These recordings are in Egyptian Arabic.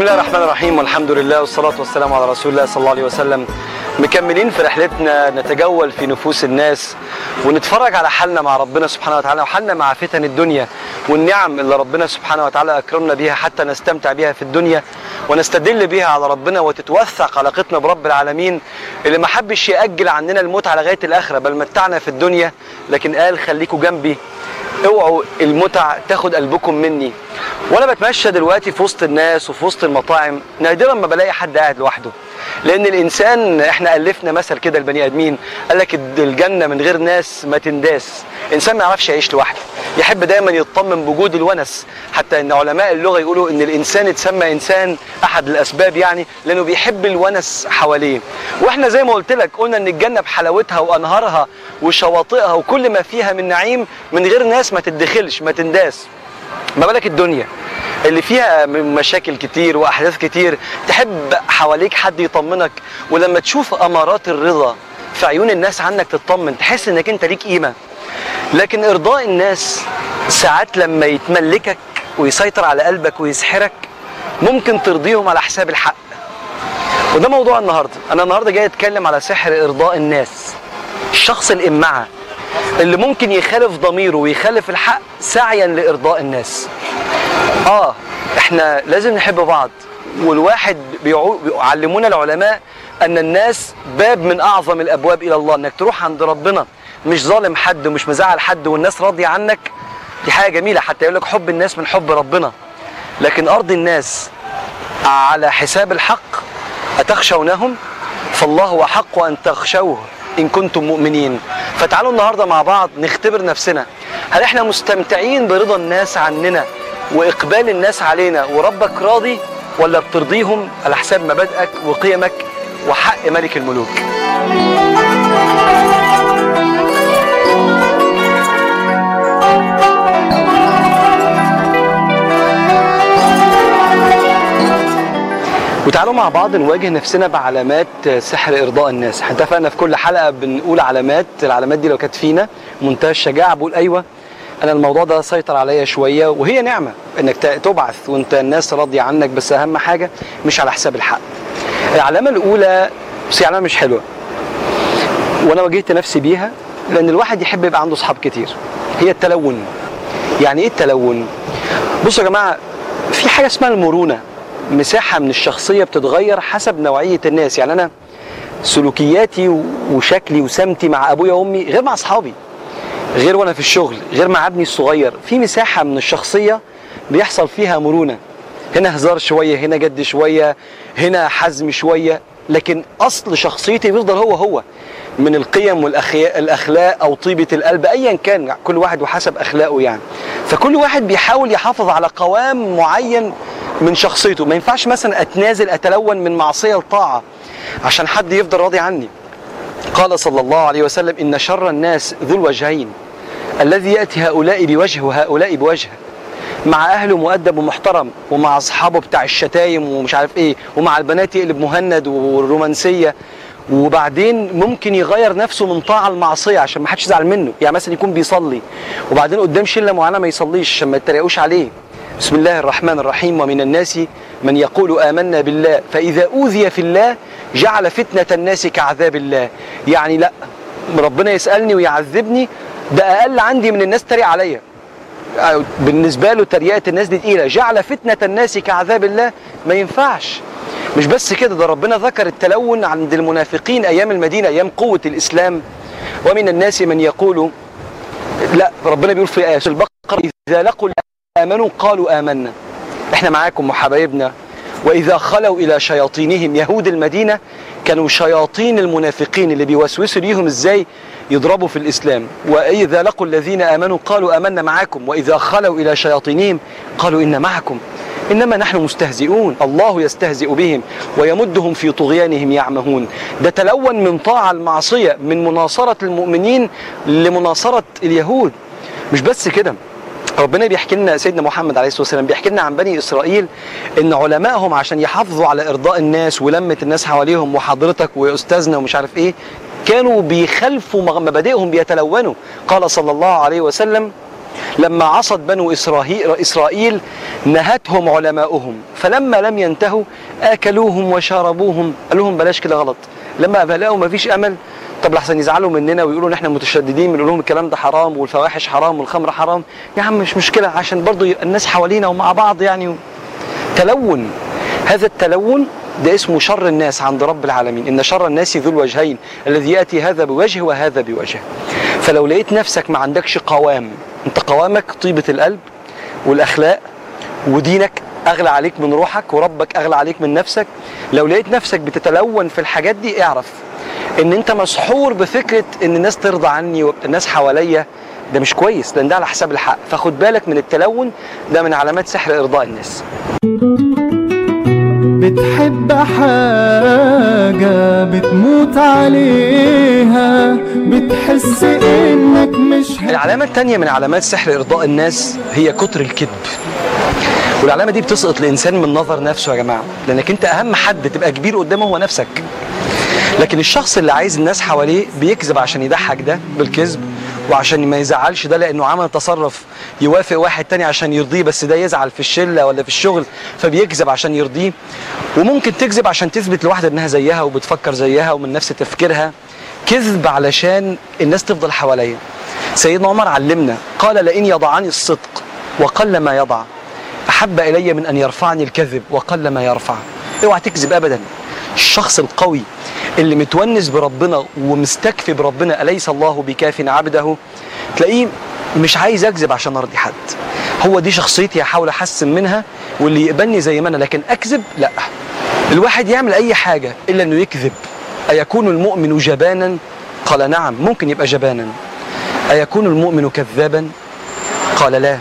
الله الرحمن الرحيم والحمد لله والصلاة والسلام على رسول الله صلى الله عليه وسلم مكملين في رحلتنا نتجول في نفوس الناس ونتفرج على حالنا مع ربنا سبحانه وتعالى وحالنا مع فتن الدنيا والنعم اللي ربنا سبحانه وتعالى أكرمنا بها حتى نستمتع بها في الدنيا ونستدل بها على ربنا وتتوثق علاقتنا برب العالمين اللي ما حبش يأجل عننا المتعة لغاية الآخرة بل متعنا في الدنيا لكن قال خليكوا جنبي اوعوا المتع تاخد قلبكم مني وانا بتمشى دلوقتي في وسط الناس وفي وسط المطاعم نادرا ما بلاقي حد قاعد لوحده لان الانسان احنا الفنا مثل كده البني ادمين قال لك الجنه من غير ناس ما تنداس انسان ما يعرفش يعيش لوحده يحب دايما يطمن بوجود الونس حتى ان علماء اللغه يقولوا ان الانسان اتسمى انسان احد الاسباب يعني لانه بيحب الونس حواليه واحنا زي ما قلت لك قلنا ان الجنه بحلاوتها وانهارها وشواطئها وكل ما فيها من نعيم من غير ناس ما تدخلش ما تنداس ما بالك الدنيا اللي فيها من مشاكل كتير واحداث كتير تحب حواليك حد يطمنك ولما تشوف امارات الرضا في عيون الناس عنك تطمن تحس انك انت ليك قيمه لكن ارضاء الناس ساعات لما يتملكك ويسيطر على قلبك ويسحرك ممكن ترضيهم على حساب الحق وده موضوع النهارده انا النهارده جاي اتكلم على سحر ارضاء الناس الشخص الامعه اللي ممكن يخالف ضميره ويخالف الحق سعيا لارضاء الناس اه احنا لازم نحب بعض والواحد بيعو- بيعلمونا العلماء ان الناس باب من اعظم الابواب الى الله انك تروح عند ربنا مش ظالم حد ومش مزعل حد والناس راضيه عنك دي حاجه جميله حتى يقول لك حب الناس من حب ربنا لكن ارض الناس على حساب الحق اتخشونهم فالله احق ان تخشوه ان كنتم مؤمنين فتعالوا النهارده مع بعض نختبر نفسنا هل احنا مستمتعين برضا الناس عننا واقبال الناس علينا وربك راضي ولا بترضيهم على حساب مبادئك وقيمك وحق ملك الملوك وتعالوا مع بعض نواجه نفسنا بعلامات سحر ارضاء الناس احنا اتفقنا في كل حلقه بنقول علامات العلامات دي لو كانت فينا منتهى الشجاعه بقول ايوه انا الموضوع ده سيطر عليا شويه وهي نعمه انك ت- تبعث وانت الناس راضيه عنك بس اهم حاجه مش على حساب الحق العلامه الاولى بس هي علامه مش حلوه وانا واجهت نفسي بيها لان الواحد يحب يبقى عنده اصحاب كتير هي التلون يعني ايه التلون بصوا يا جماعه في حاجه اسمها المرونه مساحه من الشخصيه بتتغير حسب نوعيه الناس يعني انا سلوكياتي و- وشكلي وسمتي مع ابويا وامي غير مع اصحابي غير وانا في الشغل غير مع ابني الصغير في مساحه من الشخصيه بيحصل فيها مرونه هنا هزار شويه هنا جد شويه هنا حزم شويه لكن اصل شخصيتي بيفضل هو هو من القيم والاخلاق او طيبه القلب ايا كان كل واحد وحسب اخلاقه يعني فكل واحد بيحاول يحافظ على قوام معين من شخصيته ما ينفعش مثلا اتنازل اتلون من معصيه لطاعه عشان حد يفضل راضي عني قال صلى الله عليه وسلم ان شر الناس ذو الوجهين الذي ياتي هؤلاء بوجه وهؤلاء بوجه مع اهله مؤدب ومحترم ومع اصحابه بتاع الشتايم ومش عارف ايه ومع البنات يقلب مهند والرومانسيه وبعدين ممكن يغير نفسه من طاعه لمعصيه عشان ما حدش يزعل منه يعني مثلا يكون بيصلي وبعدين قدام شله معينه ما يصليش عشان ما يتريقوش عليه بسم الله الرحمن الرحيم ومن الناس من يقول آمنا بالله فإذا أوذي في الله جعل فتنة الناس كعذاب الله يعني لا ربنا يسألني ويعذبني ده أقل عندي من الناس تريق عليا بالنسبة له تريقة الناس دي تقيلة جعل فتنة الناس كعذاب الله ما ينفعش مش بس كده ده ربنا ذكر التلون عند المنافقين أيام المدينة أيام قوة الإسلام ومن الناس من يقول لا ربنا بيقول في آية البقرة إذا لقوا آمنوا قالوا آمنا احنا معاكم وحبايبنا وإذا خلوا إلى شياطينهم يهود المدينة كانوا شياطين المنافقين اللي بيوسوسوا ليهم ازاي يضربوا في الإسلام وإذا لقوا الذين آمنوا قالوا آمنا معاكم وإذا خلوا إلى شياطينهم قالوا إن معكم إنما نحن مستهزئون الله يستهزئ بهم ويمدهم في طغيانهم يعمهون ده تلون من طاعة المعصية من مناصرة المؤمنين لمناصرة اليهود مش بس كده ربنا بيحكي لنا سيدنا محمد عليه الصلاه والسلام بيحكي لنا عن بني اسرائيل ان علمائهم عشان يحافظوا على ارضاء الناس ولمه الناس حواليهم وحضرتك واستاذنا ومش عارف ايه كانوا بيخالفوا مبادئهم بيتلونوا قال صلى الله عليه وسلم لما عصت بنو إسرائيل, إسرائيل نهتهم علماؤهم فلما لم ينتهوا آكلوهم وشربوهم قال لهم بلاش كده غلط لما لقوا ما فيش أمل طب لحسن يزعلوا مننا ويقولوا ان احنا متشددين بنقول لهم الكلام ده حرام والفواحش حرام والخمر حرام يا عم مش مشكله عشان برضو يبقى الناس حوالينا ومع بعض يعني تلون هذا التلون ده اسمه شر الناس عند رب العالمين ان شر الناس ذو الوجهين الذي ياتي هذا بوجه وهذا بوجه فلو لقيت نفسك ما عندكش قوام انت قوامك طيبه القلب والاخلاق ودينك اغلى عليك من روحك وربك اغلى عليك من نفسك لو لقيت نفسك بتتلون في الحاجات دي اعرف ان انت مسحور بفكره ان الناس ترضى عني ويبقى الناس حواليا ده مش كويس لان ده على حساب الحق فخد بالك من التلون ده من علامات سحر ارضاء الناس بتحب حاجة بتموت عليها بتحس انك مش العلامة الثانية من علامات سحر إرضاء الناس هي كتر الكذب والعلامة دي بتسقط الإنسان من نظر نفسه يا جماعة لأنك أنت أهم حد تبقى كبير قدامه هو نفسك لكن الشخص اللي عايز الناس حواليه بيكذب عشان يضحك ده بالكذب وعشان ما يزعلش ده لانه عمل تصرف يوافق واحد تاني عشان يرضيه بس ده يزعل في الشله ولا في الشغل فبيكذب عشان يرضيه وممكن تكذب عشان تثبت لواحده انها زيها وبتفكر زيها ومن نفس تفكيرها كذب علشان الناس تفضل حواليا سيدنا عمر علمنا قال لئن يضعني الصدق وقل ما يضع احب الي من ان يرفعني الكذب وقل ما يرفع اوعى تكذب ابدا الشخص القوي اللي متونس بربنا ومستكفي بربنا أليس الله بكاف عبده تلاقيه مش عايز أكذب عشان أرضي حد هو دي شخصيتي هحاول أحسن منها واللي يقبلني زي ما أنا لكن أكذب لا الواحد يعمل أي حاجة إلا أنه يكذب أيكون المؤمن جبانا قال نعم ممكن يبقى جبانا أيكون المؤمن كذابا قال لا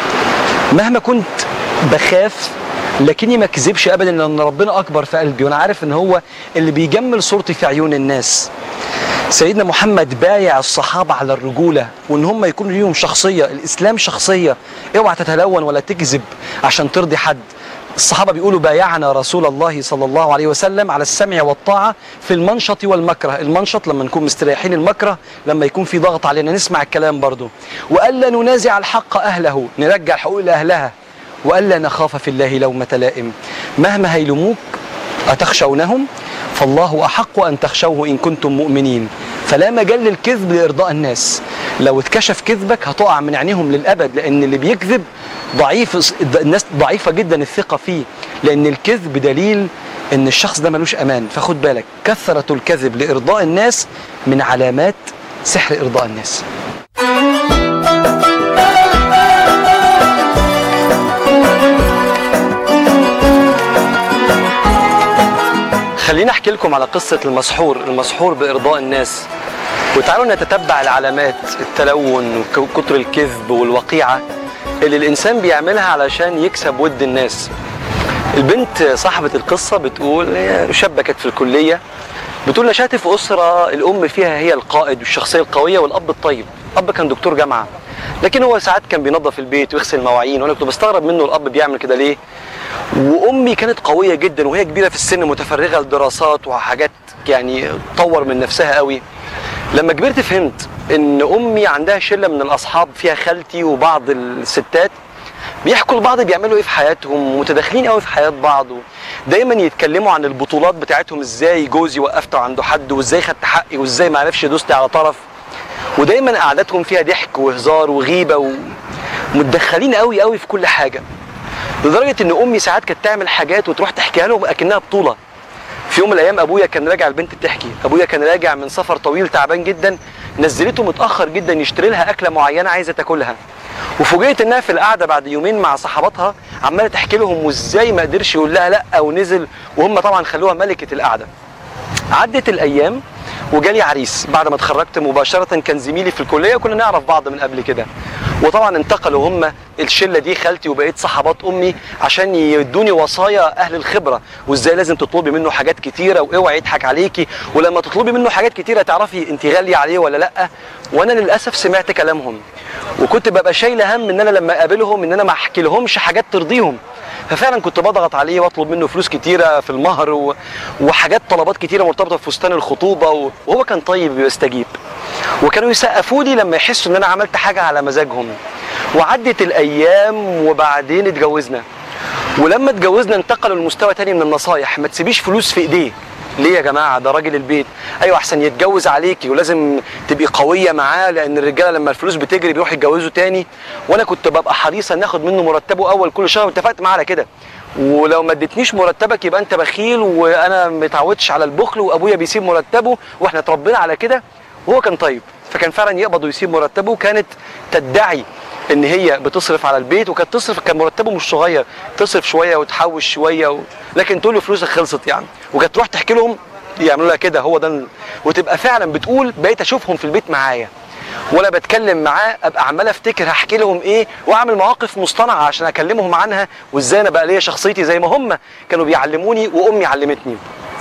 مهما كنت بخاف لكني ما اكذبش ابدا لان ربنا اكبر في قلبي وانا عارف ان هو اللي بيجمل صورتي في عيون الناس سيدنا محمد بايع الصحابة على الرجولة وان هم يكونوا ليهم شخصية الاسلام شخصية اوعى تتلون ولا تكذب عشان ترضي حد الصحابة بيقولوا بايعنا رسول الله صلى الله عليه وسلم على السمع والطاعة في المنشط والمكره المنشط لما نكون مستريحين المكره لما يكون في ضغط علينا نسمع الكلام برضو وألا ننازع الحق أهله نرجع الحقوق لأهلها وألا نخاف في الله لومة لائم مهما هيلموك أتخشونهم فالله أحق أن تخشوه إن كنتم مؤمنين فلا مجال للكذب لإرضاء الناس لو اتكشف كذبك هتقع من عينيهم للأبد لأن اللي بيكذب ضعيف الناس ضعيفة جدا الثقة فيه لأن الكذب دليل ان الشخص ده ملوش امان فخد بالك كثرة الكذب لارضاء الناس من علامات سحر ارضاء الناس خليني احكي لكم على قصة المسحور المسحور بارضاء الناس وتعالوا نتتبع العلامات التلون وكتر الكذب والوقيعة اللي الانسان بيعملها علشان يكسب ود الناس البنت صاحبة القصة بتقول هي شابة كانت في الكلية بتقول نشأت في أسرة الأم فيها هي القائد والشخصية القوية والأب الطيب الأب كان دكتور جامعة لكن هو ساعات كان بينظف البيت ويغسل المواعين وأنا كنت بستغرب منه الأب بيعمل كده ليه وأمي كانت قوية جدا وهي كبيرة في السن متفرغة لدراسات وحاجات يعني تطور من نفسها قوي لما كبرت فهمت ان امي عندها شله من الاصحاب فيها خالتي وبعض الستات بيحكوا لبعض بيعملوا ايه في حياتهم متداخلين قوي في حياه بعض دايما يتكلموا عن البطولات بتاعتهم ازاي جوزي وقفته عنده حد وازاي خدت حقي وازاي ما عرفش دوستي على طرف ودايما قعداتهم فيها ضحك وهزار وغيبه ومتدخلين قوي قوي في كل حاجه لدرجه ان امي ساعات كانت تعمل حاجات وتروح تحكيها لهم اكنها بطوله في يوم من الايام ابويا كان راجع البنت بتحكي ابويا كان راجع من سفر طويل تعبان جدا نزلته متاخر جدا يشتري لها اكله معينه عايزه تاكلها وفوجئت انها في القعده بعد يومين مع صحباتها عماله تحكي لهم وازاي ما قدرش يقول لها لا ونزل وهم طبعا خلوها ملكه القعده عدت الايام وجالي عريس بعد ما اتخرجت مباشره كان زميلي في الكليه وكنا نعرف بعض من قبل كده وطبعا انتقلوا هم الشله دي خالتي وبقيت صحبات امي عشان يدوني وصايا اهل الخبره وازاي لازم تطلبي منه حاجات كتيره واوعي يضحك عليكي ولما تطلبي منه حاجات كتيره تعرفي انت غاليه عليه ولا لا وانا للاسف سمعت كلامهم وكنت ببقى شايله هم ان انا لما اقابلهم ان انا ما احكي لهمش حاجات ترضيهم ففعلا كنت بضغط عليه واطلب منه فلوس كتيره في المهر و... وحاجات طلبات كتيره مرتبطه بفستان الخطوبه و... وهو كان طيب ويستجيب وكانوا يسقفوا لي لما يحسوا ان انا عملت حاجه على مزاجهم وعدت الايام وبعدين اتجوزنا ولما اتجوزنا انتقلوا لمستوى تاني من النصايح ما تسيبيش فلوس في ايديه ليه يا جماعه ده راجل البيت ايوه احسن يتجوز عليكي ولازم تبقي قويه معاه لان الرجاله لما الفلوس بتجري بيروحوا يتجوزوا تاني وانا كنت ببقى حريصه ان اخد منه مرتبه اول كل شهر واتفقت معاه على كده ولو ما اديتنيش مرتبك يبقى انت بخيل وانا متعودش على البخل وابويا بيسيب مرتبه واحنا اتربينا على كده وهو كان طيب فكان فعلا يقبض ويسيب مرتبه وكانت تدعي ان هي بتصرف على البيت وكانت تصرف كان مرتبه مش صغير تصرف شويه وتحوش شويه و... لكن تقول له فلوسك خلصت يعني وكانت تروح تحكي لهم يعملوا لها كده هو ده ال- وتبقى فعلا بتقول بقيت اشوفهم في البيت معايا وانا بتكلم معاه ابقى عمال افتكر هحكي لهم ايه واعمل مواقف مصطنعه عشان اكلمهم عنها وازاي انا بقى ليا شخصيتي زي ما هم كانوا بيعلموني وامي علمتني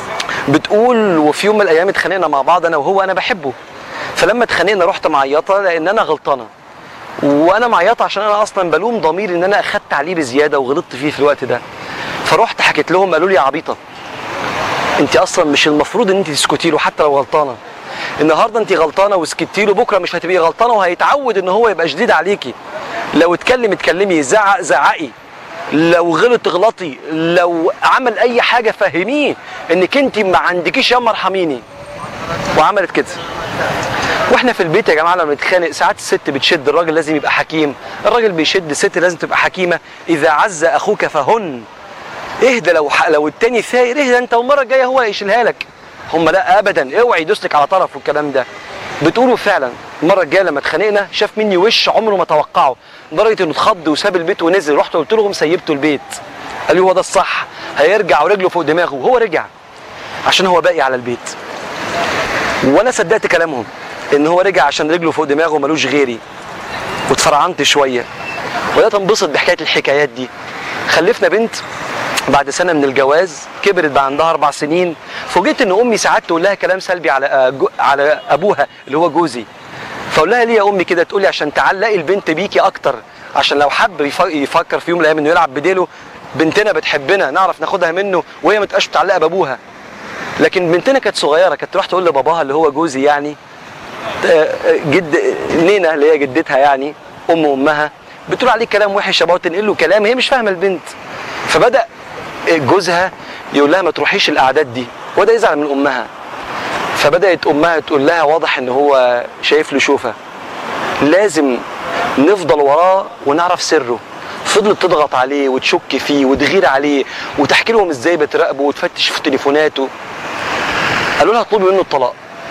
بتقول وفي يوم من الايام اتخانقنا مع بعض انا وهو انا بحبه فلما اتخانقنا رحت معيطه لان انا غلطانه وانا معيطه عشان انا اصلا بلوم ضميري ان انا اخدت عليه بزياده وغلطت فيه في الوقت ده فرحت حكيت لهم قالوا لي يا عبيطه انت اصلا مش المفروض ان انت تسكتي له حتى لو غلطانه النهارده انت غلطانه وسكتي له بكره مش هتبقي غلطانه وهيتعود ان هو يبقى شديد عليكي لو اتكلم اتكلمي زعق زعقي لو غلط اغلطي لو عمل اي حاجه فهميه انك انت ما عندكيش ياما ارحميني وعملت كده واحنا في البيت يا جماعه لما نتخانق ساعات الست بتشد الراجل لازم يبقى حكيم الراجل بيشد الست لازم تبقى حكيمه اذا عز اخوك فهن اهدى لو ح... لو التاني ثاير اهدى انت والمره الجايه هو هيشيلها لك هم لا ابدا اوعي يدوس لك على طرف والكلام ده بتقولوا فعلا المره الجايه لما اتخانقنا شاف مني وش عمره ما توقعه لدرجه انه اتخض وساب البيت ونزل رحت قلت لهم سيبته البيت قال لي هو ده الصح هيرجع ورجله فوق دماغه وهو رجع عشان هو باقي على البيت وانا صدقت كلامهم ان هو رجع عشان رجله فوق دماغه وملوش غيري واتفرعنت شويه وبدات انبسط بحكايه الحكايات دي خلفنا بنت بعد سنه من الجواز كبرت بقى عندها اربع سنين فوجئت ان امي ساعات تقول لها كلام سلبي على آه، جو- على ابوها اللي هو جوزي فاقول لها ليه يا امي كده تقول لي عشان تعلقي البنت بيكي اكتر عشان لو حب يف- يفكر في يوم من الايام انه يلعب بديله بنتنا بتحبنا نعرف ناخدها منه وهي ما تبقاش متعلقه بابوها لكن بنتنا كانت صغيره كانت تروح تقول لباباها اللي هو جوزي يعني آه، جد نينا اللي هي جدتها يعني ام امها بتقول عليه كلام وحش ابوها تنقل له كلام هي مش فاهمه البنت فبدا جوزها يقول لها ما تروحيش الاعداد دي وده يزعل من امها فبدات امها تقول لها واضح ان هو شايف له شوفه لازم نفضل وراه ونعرف سره فضلت تضغط عليه وتشك فيه وتغير عليه وتحكي لهم ازاي بتراقبه وتفتش في تليفوناته قالوا لها اطلبي منه الطلاق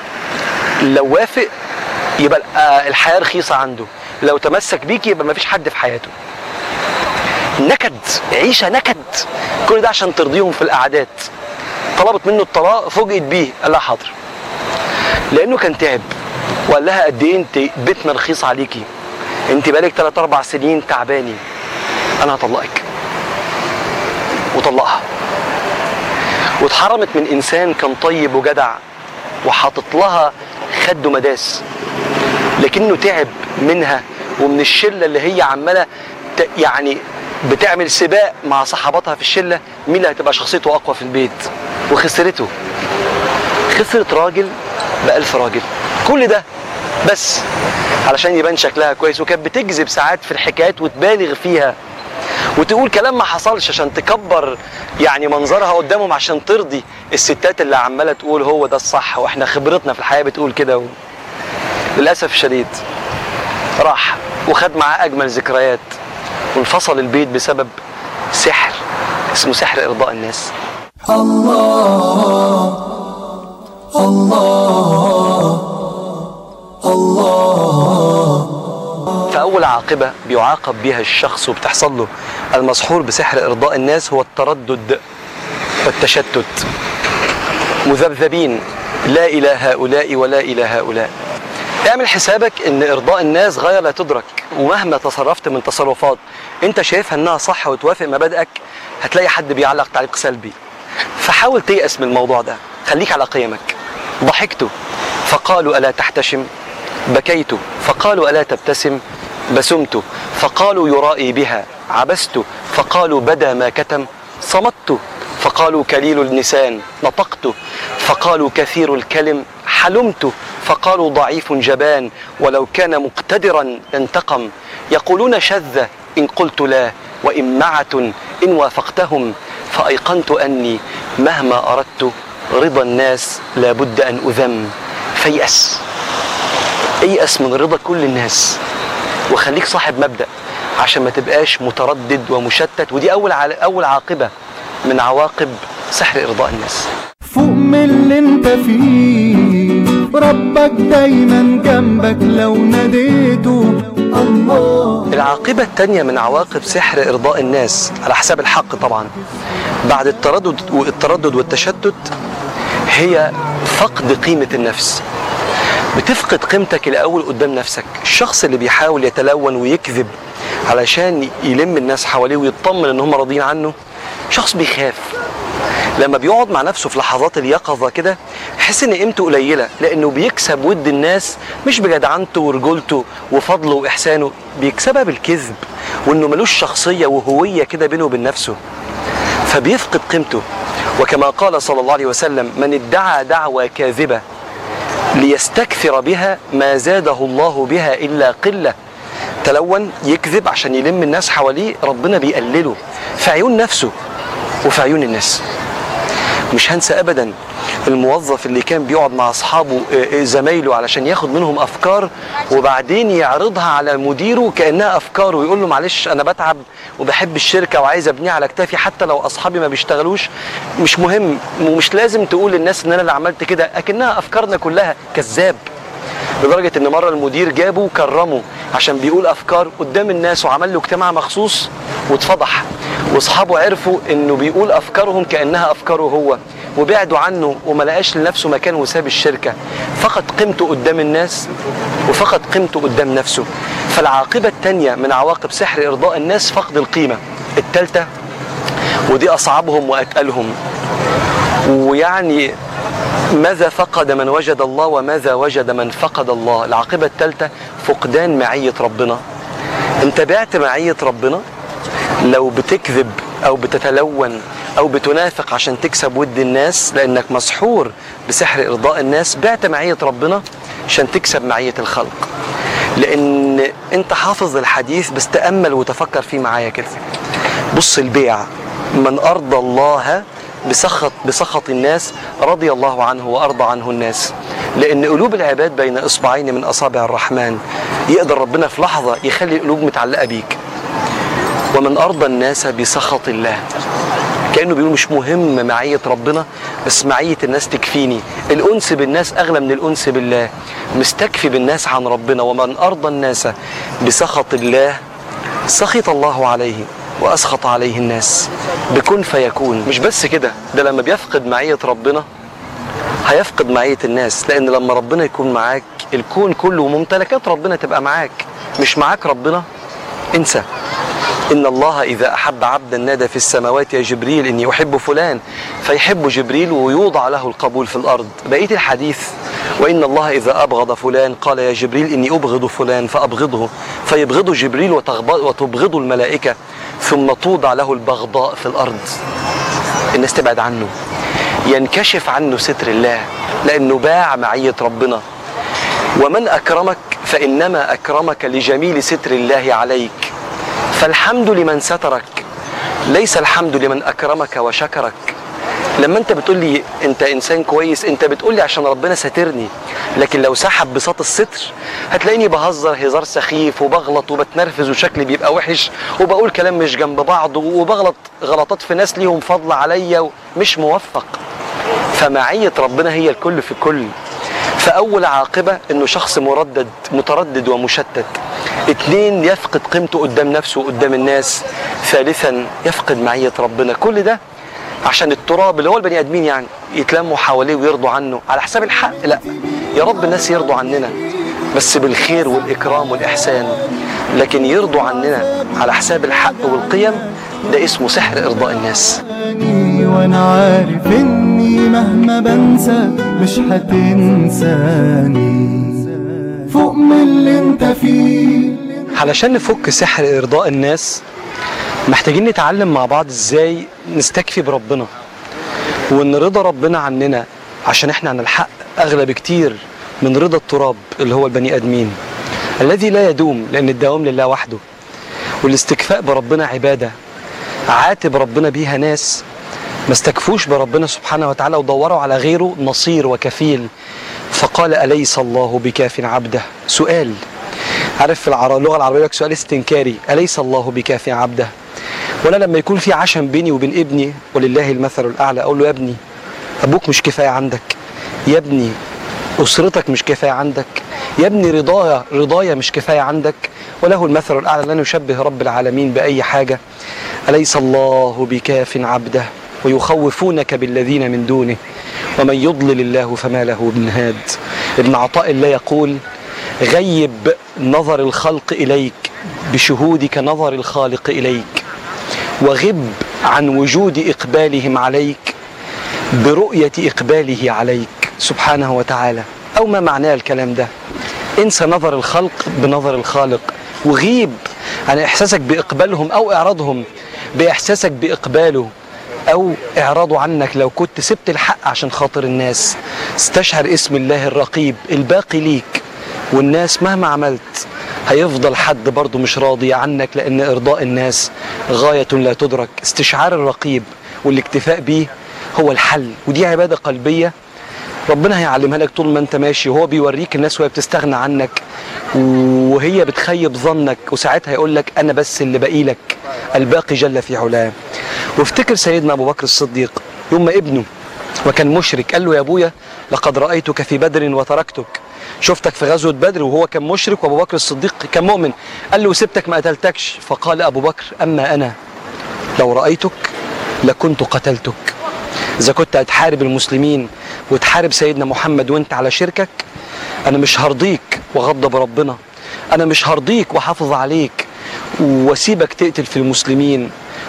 لو وافق يبقى آه، الحياه رخيصه عنده لو تمسك بيكي يبقى مفيش حد في حياته نكد عيشه نكد كل ده عشان ترضيهم في القعدات طلبت منه الطلاق فوجئت بيه قال لها حاضر لانه كان تعب وقال لها قد ايه انت بيتنا رخيص عليكي انت بقالك 3 4 سنين تعباني انا هطلقك وطلقها واتحرمت من انسان كان طيب وجدع وحاطط لها خد مداس لكنه تعب منها ومن الشله اللي هي عماله ت- يعني بتعمل سباق مع صحباتها في الشله مين اللي هتبقى شخصيته اقوى في البيت وخسرته خسرت راجل بألف راجل كل ده بس علشان يبان شكلها كويس وكانت بتكذب ساعات في الحكايات وتبالغ فيها وتقول كلام ما حصلش عشان تكبر يعني منظرها قدامهم عشان ترضي الستات اللي عماله تقول هو ده الصح واحنا خبرتنا في الحياه بتقول كده و... للاسف الشديد راح وخد معاه اجمل ذكريات وانفصل البيت بسبب سحر اسمه سحر ارضاء الناس فأول عاقبة بيعاقب بها الشخص وبتحصل له المسحور بسحر إرضاء الناس هو التردد والتشتت مذبذبين لا إلى هؤلاء ولا إلى هؤلاء اعمل حسابك ان ارضاء الناس غايه لا تدرك ومهما تصرفت من تصرفات انت شايفها انها صح وتوافق مبادئك هتلاقي حد بيعلق تعليق سلبي فحاول تيأس من الموضوع ده خليك على قيمك ضحكت فقالوا ألا تحتشم بكيت فقالوا ألا تبتسم بسمت فقالوا يرائي بها عبست فقالوا بدا ما كتم صمت فقالوا كليل اللسان نطقت فقالوا كثير الكلم حلمت فقالوا ضعيف جبان ولو كان مقتدرا لانتقم يقولون شذ إن قلت لا وإمعة إن وافقتهم فأيقنت أني مهما أردت رضا الناس لابد أن أذم فيأس ايأس من رضا كل الناس وخليك صاحب مبدأ عشان ما تبقاش متردد ومشتت ودي أول أول عاقبة من عواقب سحر إرضاء الناس فوق من اللي انت فيه ربك دايما جنبك لو ناديته الله العاقبة التانية من عواقب سحر إرضاء الناس على حساب الحق طبعا بعد التردد والتردد والتشتت هي فقد قيمة النفس بتفقد قيمتك الأول قدام نفسك الشخص اللي بيحاول يتلون ويكذب علشان يلم الناس حواليه ويطمن ان هم راضيين عنه شخص بيخاف لما بيقعد مع نفسه في لحظات اليقظة كده يحس ان قيمته قليلة لانه بيكسب ود الناس مش بجدعنته ورجولته وفضله واحسانه بيكسبها بالكذب وانه ملوش شخصية وهوية كده بينه وبين نفسه فبيفقد قيمته وكما قال صلى الله عليه وسلم من ادعى دعوى كاذبة ليستكثر بها ما زاده الله بها إلا قلة تلون يكذب عشان يلم الناس حواليه ربنا بيقلله في عيون نفسه وفي عيون الناس مش هنسى ابدا الموظف اللي كان بيقعد مع اصحابه آه، آه، زمايله علشان ياخد منهم افكار وبعدين يعرضها على مديره كانها افكار ويقول له معلش انا بتعب وبحب الشركه وعايز ابنيها على كتافي حتى لو اصحابي ما بيشتغلوش مش مهم ومش لازم تقول للناس ان انا اللي عملت كده اكنها افكارنا كلها كذاب لدرجه ان مره المدير جابه وكرمه عشان بيقول افكار قدام الناس وعمل له اجتماع مخصوص واتفضح واصحابه عرفوا انه بيقول افكارهم كانها افكاره هو وبعدوا عنه وما لقاش لنفسه مكان وساب الشركه فقد قيمته قدام الناس وفقد قيمته قدام نفسه فالعاقبه الثانيه من عواقب سحر ارضاء الناس فقد القيمه الثالثه ودي اصعبهم واتقلهم ويعني ماذا فقد من وجد الله وماذا وجد من فقد الله العاقبة الثالثة فقدان معية ربنا انت بعت معية ربنا لو بتكذب او بتتلون او بتنافق عشان تكسب ود الناس لانك مسحور بسحر ارضاء الناس بعت معية ربنا عشان تكسب معية الخلق لان انت حافظ الحديث بس تأمل وتفكر فيه معايا كده بص البيع من ارضى الله بسخط بسخط الناس رضي الله عنه وارضى عنه الناس لان قلوب العباد بين اصبعين من اصابع الرحمن يقدر ربنا في لحظه يخلي القلوب متعلقه بيك ومن ارضى الناس بسخط الله كانه بيقول مش مهم معيه ربنا بس معيه الناس تكفيني الانس بالناس اغلى من الانس بالله مستكفي بالناس عن ربنا ومن ارضى الناس بسخط الله سخط الله عليه واسخط عليه الناس بكن فيكون مش بس كده ده لما بيفقد معيه ربنا هيفقد معيه الناس لان لما ربنا يكون معاك الكون كله وممتلكات ربنا تبقى معاك مش معاك ربنا انسى إن الله إذا أحب عبدا نادى في السماوات يا جبريل إني أحب فلان فيحب جبريل ويوضع له القبول في الأرض بقية الحديث وإن الله إذا أبغض فلان قال يا جبريل إني أبغض فلان فأبغضه فيبغض جبريل وتغب- وتبغض الملائكة ثم توضع له البغضاء في الأرض الناس تبعد عنه ينكشف عنه ستر الله لأنه باع معية ربنا ومن أكرمك فإنما أكرمك لجميل ستر الله عليك فالحمد لمن سترك ليس الحمد لمن أكرمك وشكرك لما انت بتقول لي انت انسان كويس انت بتقول لي عشان ربنا ساترني لكن لو سحب بساط الستر هتلاقيني بهزر هزار سخيف وبغلط وبتنرفز وشكلي بيبقى وحش وبقول كلام مش جنب بعض وبغلط غلطات في ناس ليهم فضل عليا مش موفق فمعية ربنا هي الكل في الكل فأول عاقبة إنه شخص مردد متردد ومشتت اتنين يفقد قيمته قدام نفسه وقدام الناس ثالثا يفقد معية ربنا كل ده عشان التراب اللي هو البني ادمين يعني يتلموا حواليه ويرضوا عنه على حساب الحق لا يا رب الناس يرضوا عننا بس بالخير والاكرام والاحسان لكن يرضوا عننا على حساب الحق والقيم ده اسمه سحر ارضاء الناس تاني وانا عارف اني مهما بنسى مش هتنساني فوق من اللي انت فيه علشان نفك سحر ارضاء الناس محتاجين نتعلم مع بعض ازاي نستكفي بربنا وان رضا ربنا عننا عشان احنا عن الحق اغلى بكتير من رضا التراب اللي هو البني ادمين الذي لا يدوم لان الدوام لله وحده والاستكفاء بربنا عباده عاتب ربنا بيها ناس ما استكفوش بربنا سبحانه وتعالى ودوروا على غيره نصير وكفيل فقال أليس الله بكاف عبده سؤال عارف في العر- اللغة العربية لك سؤال استنكاري أليس الله بكاف عبده ولا لما يكون في عشم بيني وبين ابني ولله المثل الأعلى أقول له يا ابني أبوك مش كفاية عندك يا ابني أسرتك مش كفاية عندك يا ابني رضايا رضايا مش كفاية عندك وله المثل الأعلى لا نشبه رب العالمين بأي حاجة أليس الله بكاف عبده ويخوفونك بالذين من دونه ومن يضلل الله فما له من هاد ابن عطاء الله يقول غيب نظر الخلق إليك بشهودك نظر الخالق إليك وغب عن وجود إقبالهم عليك برؤية إقباله عليك سبحانه وتعالى أو ما معناه الكلام ده انسى نظر الخلق بنظر الخالق وغيب عن إحساسك بإقبالهم أو إعراضهم بإحساسك بإقباله أو إعراضه عنك لو كنت سبت الحق عشان خاطر الناس استشعر اسم الله الرقيب الباقي ليك والناس مهما عملت هيفضل حد برضه مش راضي عنك لأن إرضاء الناس غاية لا تدرك استشعار الرقيب والاكتفاء بيه هو الحل ودي عبادة قلبية ربنا هيعلمها لك طول ما انت ماشي وهو بيوريك الناس وهي بتستغنى عنك وهي بتخيب ظنك وساعتها يقول لك انا بس اللي باقي لك الباقي جل في علاه وافتكر سيدنا ابو بكر الصديق يوم ما ابنه وكان مشرك قال له يا ابويا لقد رايتك في بدر وتركتك شفتك في غزوه بدر وهو كان مشرك وابو بكر الصديق كان مؤمن قال له سبتك ما قتلتكش فقال ابو بكر اما انا لو رايتك لكنت قتلتك اذا كنت هتحارب المسلمين وتحارب سيدنا محمد وانت على شركك انا مش هرضيك وغضب ربنا انا مش هرضيك وحافظ عليك واسيبك تقتل في المسلمين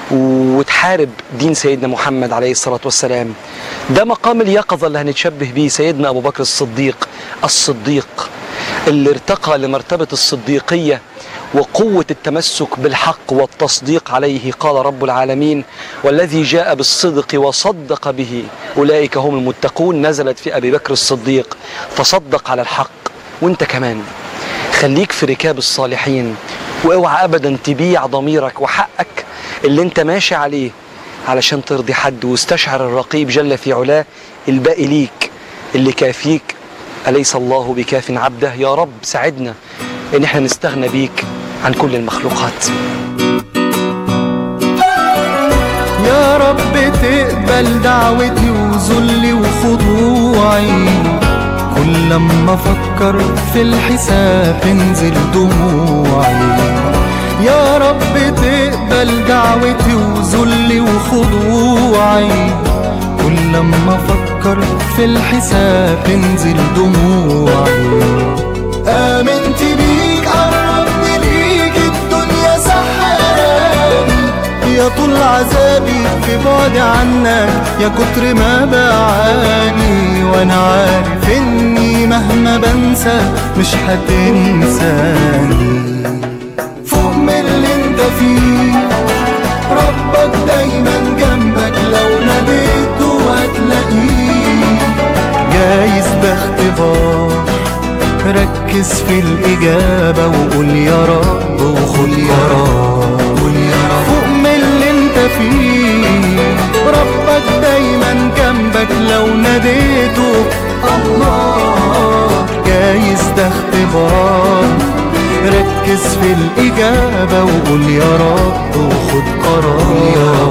وتحارب دين سيدنا محمد عليه الصلاة والسلام ده مقام اليقظة اللي هنتشبه بيه سيدنا أبو بكر الصديق الصديق اللي ارتقى لمرتبة الصديقية وقوة التمسك بالحق والتصديق عليه قال رب العالمين والذي جاء بالصدق وصدق به أولئك هم المتقون نزلت في أبي بكر الصديق فصدق على الحق وانت كمان خليك في ركاب الصالحين واوعى ابدا تبيع ضميرك وحقك اللي انت ماشي عليه علشان ترضي حد واستشعر الرقيب جل في علاه الباقي ليك اللي كافيك أليس الله بكاف عبده يا رب ساعدنا ان احنا نستغنى بيك عن كل المخلوقات يا رب تقبل دعوتي وذلي وخضوعي كل لما افكر في الحساب تنزل دموعي يا رب تقبل دعوتي وذلي وخضوعي كل لما افكر في الحساب تنزل دموعي آمنت بيك قربني ليك الدنيا سحراني يا طول عذابي في بعد عنك يا كتر ما بعاني وانا عارف اني مهما بنسى مش هتنساني فوق من اللي انت فيه ربك دايما جنبك لو ناديته هتلاقيه جايز ده اختبار ركز في الإجابة وقول يا رب وخد قرار قول يا رب فوق من اللي انت فيه ربك دايما جنبك لو ناديته الله جايز ده اختبار ركز في الإجابة وقول يا رب وخد قرار